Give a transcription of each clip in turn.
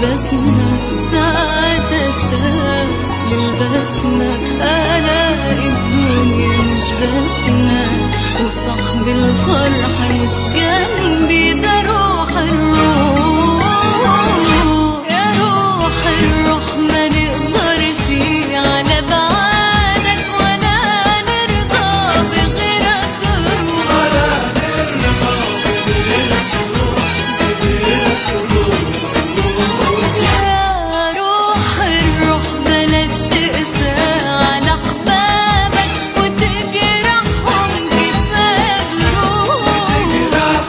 بسمة ساعات أشتاق للبسمة ألاقي الدنيا مش بسمة وصاحب الفرحة مش جنبي ده روح الروح يا روح الروح ما نقدرش على بعادك ولا نرضى بغيرك روح يا روح الروح بلاش تقسى على احبابك وتجرحهم كفايه جروح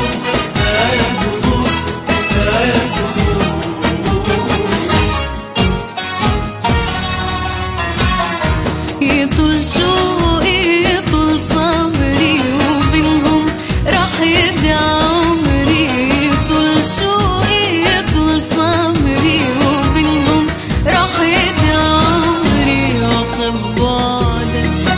يطول شوقي يطول صبري وبينهم راح يدي عمري يطول شوقي يطول صبري وبينهم راح يدي عمري وقف بعدك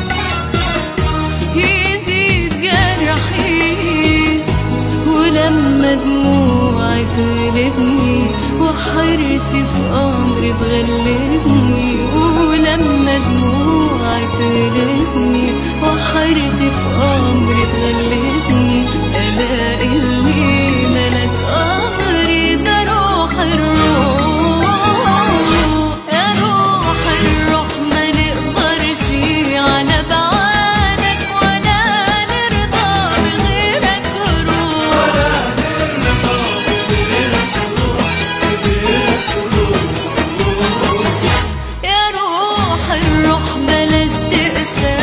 يزيد جرحي ولما دموعي تغلبني وحيرتي في أمري تغلبني ولما دموعي تغلبني وحيرتي في أمري تغلبني ألاقي اللي ملك أمري ده روح الروح يا روح الروح ما نقدرش على بعادك ولا نرضى بغيرك روح يا روح الروح بلاش تقسى